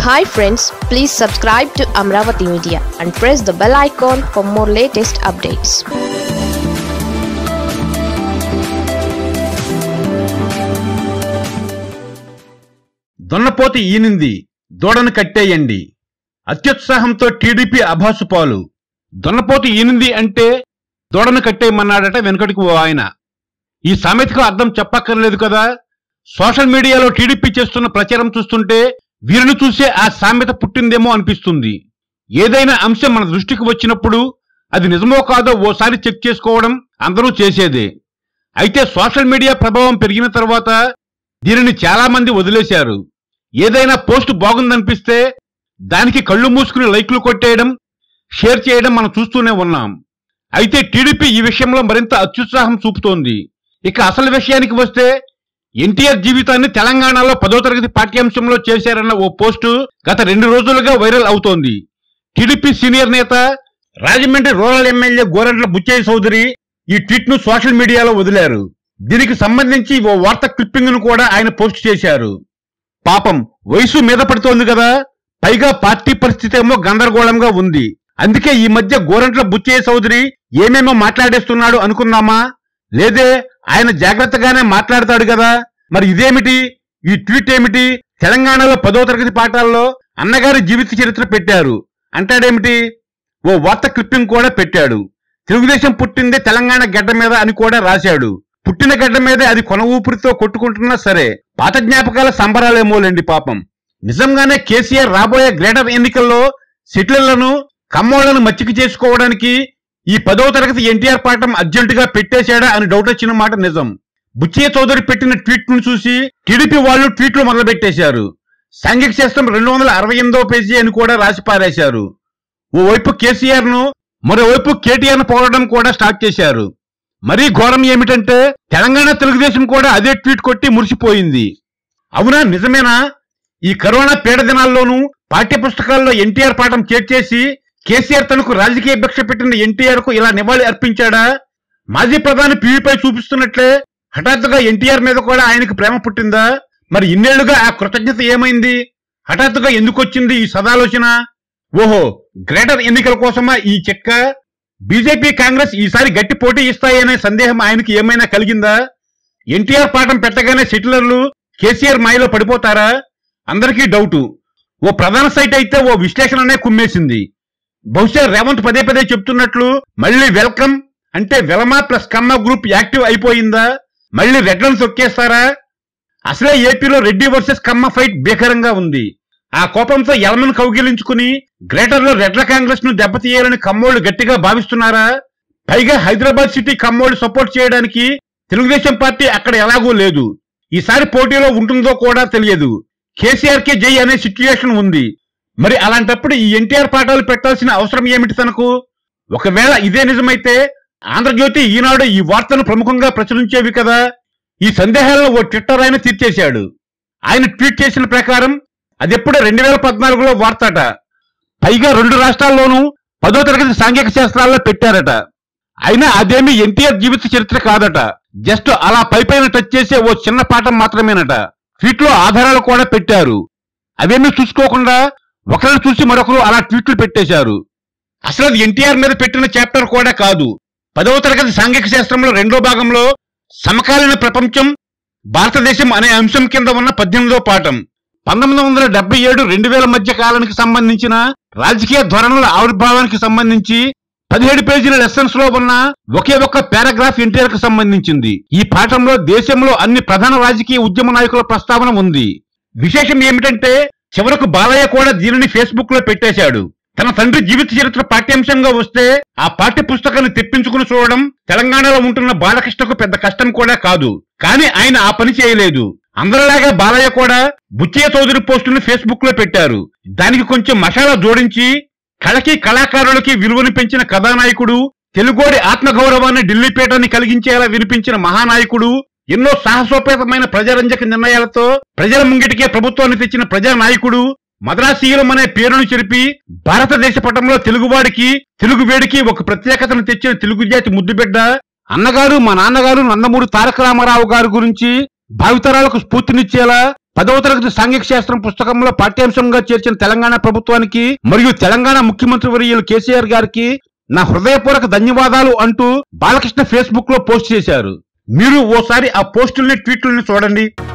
hi friends please subscribe to Amaravati media and press the bell icon for more latest updates దున్నపోతి ఈనింది దూడను కట్టేయండి అత్యుత్సాహంతో TDP అభాసుపాలు దున్నపోతు ఈనింది అంటే దూడను కట్టేయమన్నాడట వెనుకటికి ఓ ఆయన ఈ సామెతకు అర్థం చెప్పక్కర్లేదు కదా సోషల్ మీడియాలో టీడీపీ చేస్తున్న ప్రచారం చూస్తుంటే వీరిని చూసే ఆ సామెత పుట్టిందేమో అనిపిస్తుంది ఏదైనా అంశం మన దృష్టికి వచ్చినప్పుడు అది నిజమో కాదో ఓసారి చెక్ చేసుకోవడం అందరూ చేసేదే అయితే సోషల్ మీడియా ప్రభావం పెరిగిన తర్వాత దీనిని చాలా మంది వదిలేశారు ఏదైనా పోస్ట్ బాగుందనిపిస్తే దానికి కళ్ళు మూసుకుని లైక్లు కొట్టేయడం షేర్ చేయడం మనం చూస్తూనే ఉన్నాం అయితే టీడీపీ ఈ విషయంలో మరింత అత్యుత్సాహం చూపుతోంది ఇక అసలు విషయానికి వస్తే ఎన్టీఆర్ జీవితాన్ని తెలంగాణలో పదో తరగతి పాఠ్యాంశంలో చేశారన్న ఓ పోస్టు గత రెండు రోజులుగా వైరల్ అవుతోంది టీడీపీ సీనియర్ నేత రాజమండ్రి రూరల్ ఎమ్మెల్యే గోరంట్ల బుచ్చయ్య చౌదరి ఈ ట్వీట్ ను సోషల్ మీడియాలో వదిలారు దీనికి సంబంధించి ఓ వార్త క్లిప్పింగ్ ను కూడా ఆయన పోస్ట్ చేశారు పాపం వయసు మీద పడుతోంది కదా పైగా పార్టీ పరిస్థితి ఏమో గందరగోళంగా ఉంది అందుకే ఈ మధ్య గోరంట్ల బుచ్చయ్య చౌదరి ఏమేమో మాట్లాడేస్తున్నాడు అనుకున్నామా లేదే ఆయన జాగ్రత్తగానే మాట్లాడతాడు కదా మరి ఇదేమిటి ఈ ట్వీట్ ఏమిటి తెలంగాణలో పదో తరగతి పాఠాల్లో అన్నగారి జీవిత చరిత్ర పెట్టారు అంటాడేమిటి ఓ వార్త క్లిప్పింగ్ కూడా పెట్టాడు తెలుగుదేశం పుట్టిందే తెలంగాణ గడ్డ మీద అని కూడా రాశాడు పుట్టిన గడ్డ మీదే అది కొన ఊపిరితో కొట్టుకుంటున్నా సరే పాత జ్ఞాపకాల సంబరాలేమోలేండి పాపం నిజంగానే కేసీఆర్ రాబోయే గ్రేటర్ ఎన్నికల్లో సెటిలర్లను కమ్మోళ్లను మచ్చిక చేసుకోవడానికి ఈ పదవ తరగతి ఎన్టీఆర్ పాఠం అర్జెంటుగా పెట్టేశాడా అని డౌట్ వచ్చిన మాట నిజం బుచ్చయ్య చౌదరి పెట్టిన ట్వీట్ ను చూసి టీడీపీ వాళ్ళు ట్వీట్లు మొదలుపెట్టేశారు సాంఘిక శాస్త్రం రెండు వందల అరవై ఎనిమిదో పేజీ అని కూడా రాసి పారేశారు ఓవైపు కేసీఆర్ ను మరోవైపు కేటీఆర్ ను పోవడం కూడా స్టార్ట్ చేశారు మరీ ఘోరం ఏమిటంటే తెలంగాణ తెలుగుదేశం కూడా అదే ట్వీట్ కొట్టి మురిసిపోయింది అవునా నిజమేనా ఈ కరోనా పీడ దినాల్లోనూ పాఠ్య పుస్తకాల్లో ఎన్టీఆర్ పాఠం చేర్చేసి కేసీఆర్ తనకు రాజకీయ భిక్ష పెట్టిన ఎన్టీఆర్ కు ఇలా నివాళి అర్పించాడా మాజీ ప్రధాని పీవీపై చూపిస్తున్నట్లే హఠాత్తుగా ఎన్టీఆర్ మీద కూడా ఆయనకు ప్రేమ పుట్టిందా మరి ఇన్నేళ్లుగా ఆ కృతజ్ఞత ఏమైంది హఠాత్తుగా ఎందుకు వచ్చింది ఈ సదాలోచన ఓహో గ్రేటర్ ఎన్నికల కోసమా ఈ చెక్క బీజేపీ కాంగ్రెస్ ఈసారి గట్టి పోటీ ఇస్తాయనే సందేహం ఆయనకి ఏమైనా కలిగిందా ఎన్టీఆర్ పాఠం పెట్టగానే సెటిలర్లు కేసీఆర్ మాయలో పడిపోతారా అందరికీ డౌటు ఓ ప్రధాన సైట్ అయితే ఓ విశ్లేషణనే కుమ్మేసింది బహుశా రేవంత్ పదే పదే చెప్తున్నట్లు మళ్ళీ వెల్కమ్ అంటే Velama plus Kamma group active అయిపోయిందా మళ్ళీ రెడ్లను తొక్కేస్తారా అసలే ఏపీలో రెడ్డి వర్సెస్ కమ్మ ఫైట్ భీకరంగా ఉంది ఆ కోపంతో ఎలమను కౌగిలించుకుని గ్రేటర్ లో రెడ్ల కాంగ్రెస్ ను దెబ్బతీయాలని కమ్మోళ్లు గట్టిగా భావిస్తున్నారా పైగా హైదరాబాద్ సిటీ కమ్మోళ్లు సపోర్ట్ చేయడానికి తెలుగుదేశం పార్టీ అక్కడ ఎలాగూ లేదు ఈసారి పోటీలో ఉంటుందో కూడా తెలియదు కేసీఆర్ కే జై అనే సిచ్యుయేషన్ ఉంది మరి అలాంటప్పుడు ఈ ఎన్టీఆర్ పాఠాలు పెట్టాల్సిన అవసరం ఏమిటి తనకు ఒకవేళ ఇదే నిజమైతే ఆంధ్రజ్యోతి ఈనాడు ఈ వార్తను ప్రముఖంగా ప్రచురించేవి కదా ఈ సందేహాలను ఓ ట్విట్టర్ ఆయన తీర్చేశాడు ఆయన ట్వీట్ చేసిన ప్రకారం అదెప్పుడో రెండు వేల పద్నాలుగులో వార్తట పైగా రెండు రాష్ట్రాల్లోనూ పదో తరగతి సాంఘిక శాస్త్రాల్లో పెట్టారట అయినా అదేమీ ఎన్టీఆర్ జీవిత చరిత్ర కాదట జస్ట్ అలా పైపైన టచ్ చేసే ఓ చిన్న పాఠం మాత్రమేనట ట్వీట్ లో ఆధారాలు కూడా పెట్టారు అవేమీ చూసుకోకుండా ఒకరిని చూసి మరొకరు అలా ట్వీట్లు పెట్టేశారు అసలు అది ఎన్టీఆర్ మీద పెట్టిన చాప్టర్ కూడా కాదు పదవ తరగతి సాంఘిక శాస్త్రంలో రెండో భాగంలో సమకాలీన ప్రపంచం భారతదేశం అనే అంశం కింద ఉన్న పద్దెనిమిదో పాఠం పంతొమ్మిది వందల డెబ్బై ఏడు రెండు వేల మధ్య కాలానికి సంబంధించిన రాజకీయ ధోరణుల ఆవిర్భావానికి సంబంధించి పదిహేడు పేజీల లెసన్స్ లో ఉన్న ఒకే ఒక్క పారాగ్రాఫ్ ఎన్టీఆర్ కు సంబంధించింది ఈ పాఠంలో దేశంలో అన్ని ప్రధాన రాజకీయ ఉద్యమ నాయకుల ప్రస్తావన ఉంది విశేషం ఏమిటంటే చివరకు బాలయ్య కూడా దీనిని ఫేస్బుక్ లో పెట్టేశాడు తన తండ్రి జీవిత చరిత్ర పాఠ్యాంశంగా వస్తే ఆ పాఠ్య పుస్తకాన్ని తెప్పించుకుని చూడడం తెలంగాణలో ఉంటున్న బాలకృష్ణకు పెద్ద కష్టం కూడా కాదు కానీ ఆయన ఆ పని చేయలేదు అందరిలాగా బాలయ్య కూడా బుచ్చయ్య చౌదరి పోస్టును ఫేస్బుక్ లో పెట్టారు దానికి కొంచెం మసాలా జోడించి కళకి కళాకారులకి విలువను పెంచిన కథానాయకుడు తెలుగోడి ఆత్మగౌరవాన్ని ఢిల్లీ పీఠాన్ని కలిగించేలా వినిపించిన మహానాయకుడు ఎన్నో సాహసోపేతమైన ప్రజారంజక నిర్ణయాలతో ప్రజల ముంగిటికే ప్రభుత్వాన్ని తెచ్చిన ప్రజానాయకుడు మద్రాసీయులం అనే పేరును చెరిపి భారతదేశ పటంలో తెలుగువాడికి తెలుగు వేడికి ఒక ప్రత్యేకతను తెచ్చిన తెలుగు జాతి ముద్దుబిడ్డ అన్నగారు మా నాన్నగారు నందమూరి తారక రామారావు గారి గురించి భావితరాలకు స్ఫూర్తినిచ్చేలా పదవ తరగతి సాంఘిక శాస్త్రం పుస్తకంలో పాఠ్యాంశంగా చేర్చిన తెలంగాణ ప్రభుత్వానికి మరియు తెలంగాణ ముఖ్యమంత్రి వర్యులు కేసీఆర్ గారికి నా హృదయపూర్వక ధన్యవాదాలు అంటూ బాలకృష్ణ ఫేస్బుక్ లో పోస్ట్ చేశారు మీరు ఓసారి ఆ పోస్టుల్ని ట్వీట్లని చూడండి